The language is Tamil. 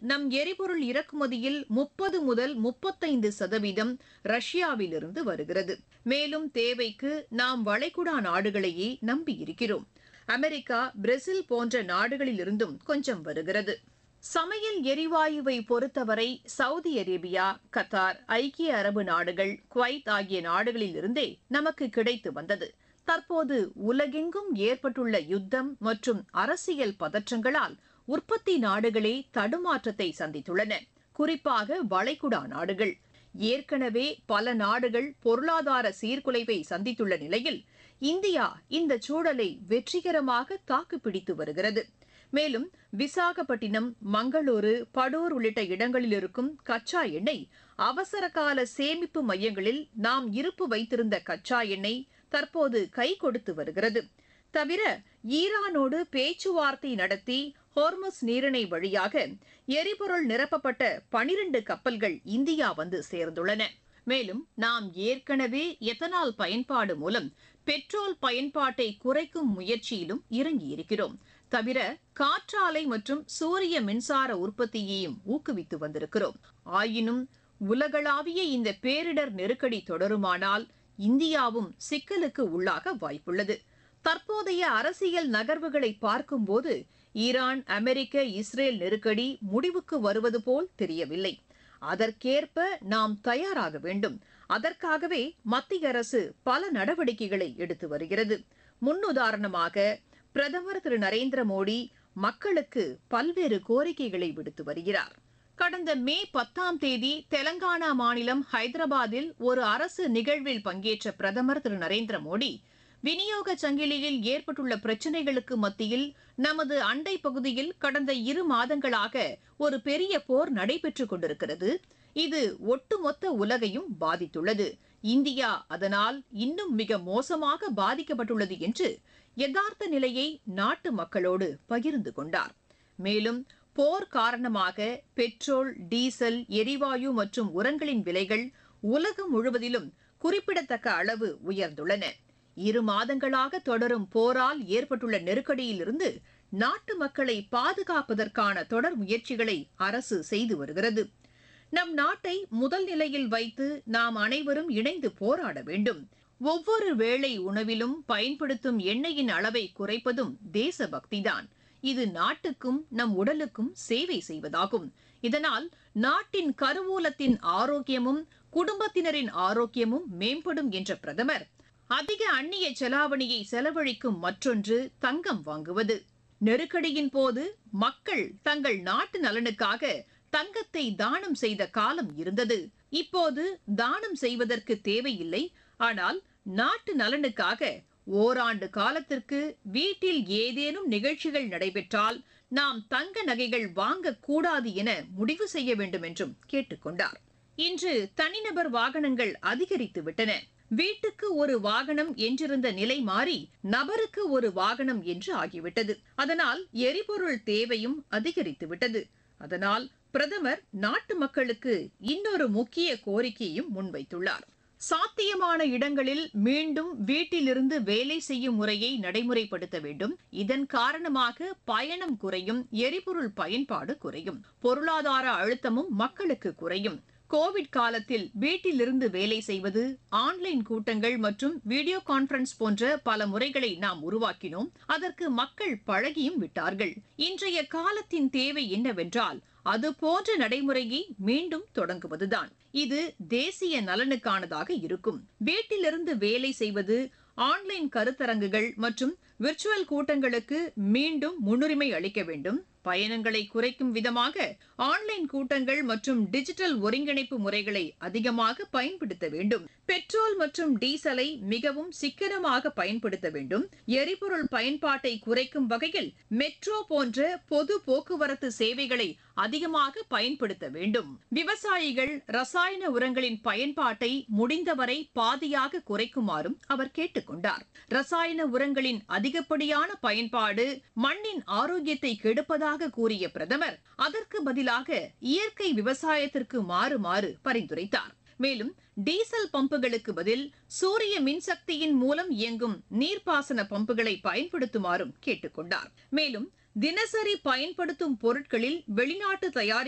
நம் எரிபொருள் இறக்குமதியில் முப்பது முதல் முப்பத்தைந்து சதவீதம் ரஷ்யாவிலிருந்து வருகிறது மேலும் தேவைக்கு நாம் வளைகுடா நாடுகளையே நம்பியிருக்கிறோம் அமெரிக்கா பிரேசில் போன்ற நாடுகளிலிருந்தும் கொஞ்சம் வருகிறது சமையல் எரிவாயுவை பொறுத்தவரை சவுதி அரேபியா கத்தார் ஐக்கிய அரபு நாடுகள் குவைத் ஆகிய நாடுகளிலிருந்தே நமக்கு கிடைத்து வந்தது தற்போது உலகெங்கும் ஏற்பட்டுள்ள யுத்தம் மற்றும் அரசியல் பதற்றங்களால் உற்பத்தி நாடுகளே தடுமாற்றத்தை சந்தித்துள்ளன குறிப்பாக வளைகுடா நாடுகள் ஏற்கனவே பல நாடுகள் பொருளாதார சீர்குலைவை சந்தித்துள்ள நிலையில் இந்தியா இந்த சூழலை வெற்றிகரமாக தாக்குப்பிடித்து வருகிறது மேலும் விசாகப்பட்டினம் மங்களூரு படூர் உள்ளிட்ட இடங்களில் இருக்கும் கச்சா எண்ணெய் அவசர கால சேமிப்பு மையங்களில் நாம் இருப்பு வைத்திருந்த கச்சா எண்ணெய் தற்போது கை கொடுத்து வருகிறது தவிர ஈரானோடு பேச்சுவார்த்தை நடத்தி ஹோர்மஸ் நீரிணை வழியாக எரிபொருள் நிரப்பப்பட்ட பனிரண்டு கப்பல்கள் இந்தியா வந்து சேர்ந்துள்ளன மேலும் நாம் ஏற்கனவே எத்தனால் பயன்பாடு மூலம் பெட்ரோல் பயன்பாட்டை குறைக்கும் முயற்சியிலும் இறங்கியிருக்கிறோம் தவிர காற்றாலை மற்றும் சூரிய மின்சார உற்பத்தியையும் ஊக்குவித்து வந்திருக்கிறோம் ஆயினும் உலகளாவிய இந்த பேரிடர் நெருக்கடி தொடருமானால் இந்தியாவும் சிக்கலுக்கு உள்ளாக வாய்ப்புள்ளது தற்போதைய அரசியல் நகர்வுகளை பார்க்கும்போது ஈரான் அமெரிக்க இஸ்ரேல் நெருக்கடி முடிவுக்கு வருவது போல் தெரியவில்லை அதற்கேற்ப நாம் தயாராக வேண்டும் அதற்காகவே மத்திய அரசு பல நடவடிக்கைகளை எடுத்து வருகிறது முன்னுதாரணமாக பிரதமர் திரு நரேந்திர மோடி மக்களுக்கு பல்வேறு கோரிக்கைகளை விடுத்து வருகிறார் கடந்த மே பத்தாம் தேதி தெலங்கானா மாநிலம் ஹைதராபாத்தில் ஒரு அரசு நிகழ்வில் பங்கேற்ற பிரதமர் திரு நரேந்திர மோடி விநியோக சங்கிலியில் ஏற்பட்டுள்ள பிரச்சினைகளுக்கு மத்தியில் நமது அண்டை பகுதியில் கடந்த இரு மாதங்களாக ஒரு பெரிய போர் நடைபெற்றுக் கொண்டிருக்கிறது இது ஒட்டுமொத்த உலகையும் பாதித்துள்ளது இந்தியா அதனால் இன்னும் மிக மோசமாக பாதிக்கப்பட்டுள்ளது என்று யதார்த்த நிலையை நாட்டு மக்களோடு பகிர்ந்து கொண்டார் மேலும் போர் காரணமாக பெட்ரோல் டீசல் எரிவாயு மற்றும் உரங்களின் விலைகள் உலகம் முழுவதிலும் குறிப்பிடத்தக்க அளவு உயர்ந்துள்ளன இரு மாதங்களாக தொடரும் போரால் ஏற்பட்டுள்ள நெருக்கடியிலிருந்து நாட்டு மக்களை பாதுகாப்பதற்கான தொடர் முயற்சிகளை அரசு செய்து வருகிறது நம் நாட்டை முதல் நிலையில் வைத்து நாம் அனைவரும் இணைந்து போராட வேண்டும் ஒவ்வொரு வேளை உணவிலும் பயன்படுத்தும் எண்ணெயின் அளவை குறைப்பதும் தேசபக்திதான் இது நாட்டுக்கும் நம் உடலுக்கும் சேவை செய்வதாகும் இதனால் நாட்டின் கருவூலத்தின் ஆரோக்கியமும் குடும்பத்தினரின் ஆரோக்கியமும் மேம்படும் என்ற பிரதமர் அதிக அந்நிய செலாவணியை செலவழிக்கும் மற்றொன்று தங்கம் வாங்குவது நெருக்கடியின் போது மக்கள் தங்கள் நாட்டு நலனுக்காக தங்கத்தை தானம் செய்த காலம் இருந்தது இப்போது தானம் செய்வதற்கு தேவையில்லை ஆனால் நாட்டு நலனுக்காக ஓராண்டு காலத்திற்கு வீட்டில் ஏதேனும் நிகழ்ச்சிகள் நடைபெற்றால் நாம் தங்க நகைகள் வாங்கக்கூடாது என முடிவு செய்ய வேண்டும் என்றும் கேட்டுக்கொண்டார் இன்று தனிநபர் வாகனங்கள் அதிகரித்து விட்டன வீட்டுக்கு ஒரு வாகனம் என்றிருந்த நிலை மாறி நபருக்கு ஒரு வாகனம் என்று ஆகிவிட்டது அதனால் எரிபொருள் தேவையும் அதிகரித்து விட்டது அதனால் பிரதமர் நாட்டு மக்களுக்கு இன்னொரு முக்கிய கோரிக்கையும் முன்வைத்துள்ளார் சாத்தியமான இடங்களில் மீண்டும் வீட்டிலிருந்து வேலை செய்யும் முறையை நடைமுறைப்படுத்த வேண்டும் இதன் காரணமாக பயணம் குறையும் எரிபொருள் பயன்பாடு குறையும் பொருளாதார அழுத்தமும் மக்களுக்கு குறையும் கோவிட் காலத்தில் வீட்டிலிருந்து வேலை செய்வது ஆன்லைன் கூட்டங்கள் மற்றும் வீடியோ கான்பரன்ஸ் போன்ற பல முறைகளை நாம் உருவாக்கினோம் அதற்கு மக்கள் பழகியும் விட்டார்கள் இன்றைய காலத்தின் தேவை என்னவென்றால் அது போன்ற நடைமுறையை மீண்டும் தொடங்குவதுதான் இது தேசிய நலனுக்கானதாக இருக்கும் வீட்டிலிருந்து வேலை செய்வது ஆன்லைன் கருத்தரங்குகள் மற்றும் விர்ச்சுவல் கூட்டங்களுக்கு மீண்டும் முன்னுரிமை அளிக்க வேண்டும் பயணங்களை குறைக்கும் விதமாக ஆன்லைன் கூட்டங்கள் மற்றும் டிஜிட்டல் ஒருங்கிணைப்பு முறைகளை அதிகமாக பயன்படுத்த வேண்டும் பெட்ரோல் மற்றும் டீசலை மிகவும் சிக்கனமாக பயன்படுத்த வேண்டும் எரிபொருள் பயன்பாட்டை குறைக்கும் வகையில் மெட்ரோ போன்ற பொது போக்குவரத்து சேவைகளை அதிகமாக பயன்படுத்த வேண்டும் விவசாயிகள் ரசாயன உரங்களின் பயன்பாட்டை முடிந்தவரை பாதியாக குறைக்குமாறும் அவர் கேட்டுக்கொண்டார் ரசாயன உரங்களின் அதிகப்படியான பயன்பாடு மண்ணின் ஆரோக்கியத்தை கெடுப்பதாக கூறிய பிரதமர் அதற்கு பதிலாக இயற்கை விவசாயத்திற்கு மாறுமாறு பரிந்துரைத்தார் மேலும் டீசல் பம்புகளுக்கு பதில் சூரிய மின்சக்தியின் மூலம் இயங்கும் நீர்ப்பாசன பம்புகளை பயன்படுத்துமாறும் கேட்டுக்கொண்டார் மேலும் தினசரி பயன்படுத்தும் பொருட்களில் வெளிநாட்டு தயாரி